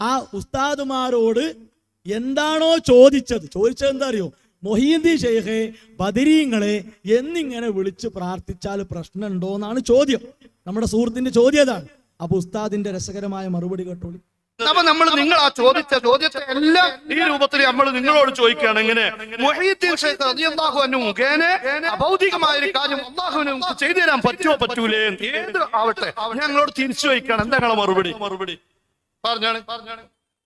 ആ ഉസ്താദുമാരോട് എന്താണോ ചോദിച്ചത് ചോദിച്ചത് എന്താ അറിയോ മൊഹീന്ദി ഷെയ്ഖെ ബദരീങ്ങളെ എന്നിങ്ങനെ വിളിച്ച് പ്രാർത്ഥിച്ചാൽ പ്രശ്നമുണ്ടോ എന്നാണ് ചോദ്യം നമ്മുടെ സുഹൃത്തിന്റെ ചോദ്യം അതാണ് അപ്പൊ ഉസ്താദിന്റെ രസകരമായ മറുപടി കേട്ടോളി അപ്പൊ നമ്മൾ നിങ്ങൾ ആ ചോദിച്ച ചോദ്യത്തെ എല്ലാം ഈ രൂപത്തിൽ നമ്മൾ നിങ്ങളോട് ചോദിക്കുകയാണ് എങ്ങനെ മൊഹീദ്ദീൻ ഷെയ്ഖ് റളിയല്ലാഹു അൻഹു മുഖേന അഭൗതികമായ ഒരു കാര്യം അള്ളാഹുവിന് നമുക്ക് ചെയ്തു തരാൻ പറ്റുമോ പറ്റൂലേ ഏത് ആവട്ടെ ഞങ്ങളോട് തിരിച്ചു ചോദിക്കുകയാണ് എന്താ നിങ്ങളെ മറുപടി മറുപടി പറഞ്ഞാണ് പറഞ്ഞാണ്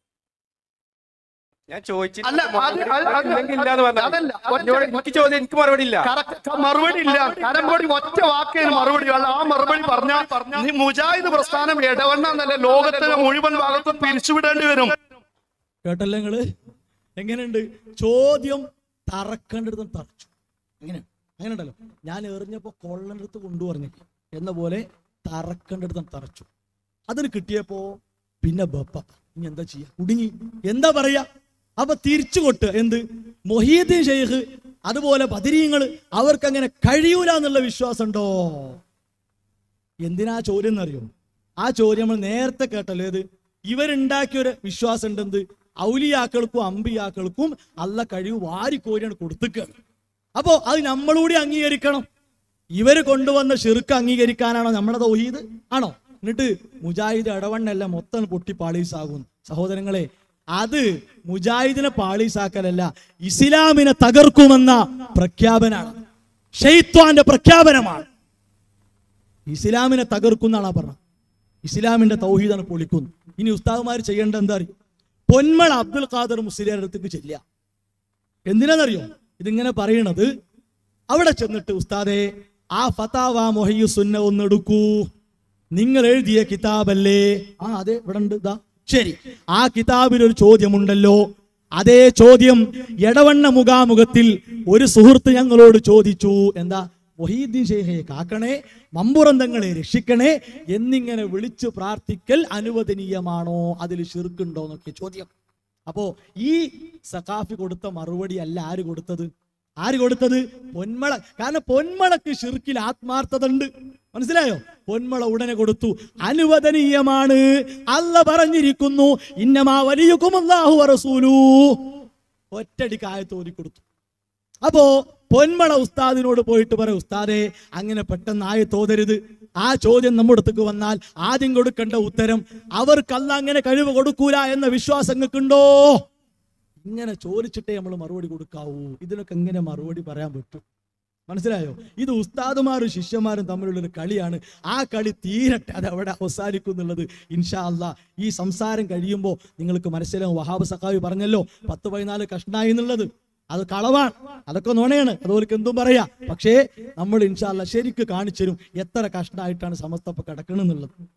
ഞാൻ ചോദിച്ചിട്ട് അല്ല, അത് അത് അത് ഇല്ലെങ്കിൽ ഇല്ലാന്ന് പറഞ്ഞാ മതി. അതല്ല, ഒറ്റ- എന്നോട് എനിക്ക് ചോദ്യം എനിക്ക് മറുപടി ഇല്ല കറക്റ്റ് മറുപടി ഇല്ല കരമ്പടി ഒറ്റ വാക്കേന് മറുപടി ഉള്ള ആ മറുപടി പറഞ്ഞ നീ മുജാഹിദ് പ്രസ്ഥാനം ഇടവണ്ണ എന്നല്ല ലോകത്തിന്റെ മുഴുവൻ ഭാഗത്തും പിരിച്ചുവിടേണ്ടി വരും കേട്ടല്ലേ നിങ്ങള് എങ്ങനെയുണ്ട് ചോദ്യം തറക്കേണ്ടടുത്ത് തറച്ചു എങ്ങനെ അങ്ങനെ ഉണ്ടല്ലോ ഞാൻ എറിഞ്ഞപ്പോ കൊള്ളണ്ടടുത്ത് കൊണ്ടുപറഞ്ഞു എന്ന പോലെ തറക്കേണ്ടടുത്ത് തറച്ചു അതിന് കിട്ടിയപ്പോ പിന്നെ ബപ്പ ഇനി എന്താ ചെയ്യാ കുടുങ്ങി എന്താ പറയാ അപ്പൊ തിരിച്ചു കൊട്ട് എന്ത് മൊഹീദ്ദീൻ ഷെയ്ഖ് അതുപോലെ ബദരീങ്ങള് അവർക്ക് അങ്ങനെ കഴിയൂല എന്നുള്ള വിശ്വാസം ഉണ്ടോ എന്തിനാ ചോദ്യം എന്നറിയോ ആ ചോദ്യം നമ്മൾ നേരത്തെ കേട്ടല്ലോ ഏത് ഇവരുണ്ടാക്കിയ ഒരു വിശ്വാസം ഉണ്ടെന്ത് ഔലിയാക്കൾക്കും അമ്പിയാക്കൾക്കും അല്ല കഴിവ് വാരിക്കോരിയാണ് കൊടുത്തിക്കാണ് അപ്പോ അത് നമ്മളൂടി അംഗീകരിക്കണം ഇവര് കൊണ്ടുവന്ന ഷിർക്ക് അംഗീകരിക്കാനാണോ നമ്മുടെ തൗഹീദ് ആണോ എന്നിട്ട് മുജാഹിദ് ഇടവണ്ണല്ല മൊത്തം പൊട്ടി പാളീസാകും സഹോദരങ്ങളെ അത് മുജാഹിദിനെ പാളീസാക്കലല്ല ഇസ്ലാമിനെ തകർക്കുമെന്ന പ്രഖ്യാപനാണ് ഷെയ്ത്വാന്റെ പ്രഖ്യാപനമാണ് ഇസ്ലാമിനെ തകർക്കുന്നാണ് പറഞ്ഞത് ഇസ്ലാമിന്റെ തൗഹീദാണ് പൊളിക്കുന്നു ഇനി ഉസ്താദുമാർ ചെയ്യേണ്ട എന്താ അറിയും പൊന്മള അബ്ദുൽ ഖാദർ മുസ്ലിയാരുടെ അടുത്തേക്ക് ചെല്ലുക എന്തിനാണെന്നറിയോ ഇതിങ്ങനെ പറയണത് അവിടെ ചെന്നിട്ട് ഉസ്താദെ ആ ഫതാവ മൊഹയ്യു സുന്ന ഒന്ന് എടുക്കൂ നിങ്ങൾ എഴുതിയ കിതാബല്ലേ ആ അതെ ഇവിടെ ഉണ്ട് ഇതാ ശരി ആ കിതാബിൽ ഒരു ചോദ്യമുണ്ടല്ലോ അതേ ചോദ്യം എടവണ്ണ മുഖാമുഖത്തിൽ ഒരു സുഹൃത്ത് ഞങ്ങളോട് ചോദിച്ചു എന്താ മൊഹീദ്ദീൻ ഷെയ്ഖയെ കാക്കണേ മമ്പുറന്തങ്ങളെ രക്ഷിക്കണേ എന്നിങ്ങനെ വിളിച്ചു പ്രാർത്ഥിക്കൽ അനുവദനീയമാണോ അതിൽ ഷിർക്കുണ്ടോ എന്നൊക്കെ ചോദ്യം അപ്പോ ഈ സഖാഫി കൊടുത്ത മറുപടി അല്ല ആര് കൊടുത്തത് ആര് കൊടുത്തത് പൊന്മള കാരണം പൊന്മളക്ക് ഷിർക്കിൽ ആത്മാർത്ഥത ഉണ്ട് മനസ്സിലായോ പൊന്മള ഉടനെ കൊടുത്തു അനുവദനീയമാണ് അല്ല പറഞ്ഞിരിക്കുന്നു ഇന്നമാ വലിയുക്കുമല്ലാഹു റസൂലൂ ഒറ്റടിക്ക് ആയത്തോതി കൊടുത്തു അപ്പോ പൊന്മള ഉസ്താദിനോട് പോയിട്ട് പറ ഉസ്താദെ അങ്ങനെ പെട്ടെന്ന് ആയ തോതരുത് ആ ചോദ്യം നമ്മുടെ അടുത്തേക്ക് വന്നാൽ ആദ്യം കൊടുക്കേണ്ട ഉത്തരം അവർക്കല്ല അങ്ങനെ കഴിവ് കൊടുക്കൂല എന്ന വിശ്വാസം നിങ്ങൾക്കുണ്ടോ ഇങ്ങനെ ചോദിച്ചിട്ടേ നമ്മൾ മറുപടി കൊടുക്കാവൂ ഇതിനൊക്കെ എങ്ങനെ മറുപടി പറയാൻ പറ്റും മനസ്സിലായോ ഇത് ഉസ്താദുമാരും ശിഷ്യന്മാരും തമ്മിലുള്ളൊരു കളിയാണ് ആ കളി തീരട്ടെ അത് അവിടെ അവസാനിക്കും എന്നുള്ളത് ഇൻഷാ അല്ലാ ഈ സംസാരം കഴിയുമ്പോൾ നിങ്ങൾക്ക് മനസ്സിലാവും വഹാബ് സഖാവി പറഞ്ഞല്ലോ പത്ത് പതിനാല് കഷ്ണായി എന്നുള്ളത് അത് കളവാണ് അതൊക്കെ നുണയാണ് അതുപോലെ എന്തും പറയാം പക്ഷേ നമ്മൾ ഇൻഷാല്ല ശരിക്ക് കാണിച്ചു തരും എത്ര കഷ്ണമായിട്ടാണ് സമസ്തപ്പ കിടക്കണമെന്നുള്ളത്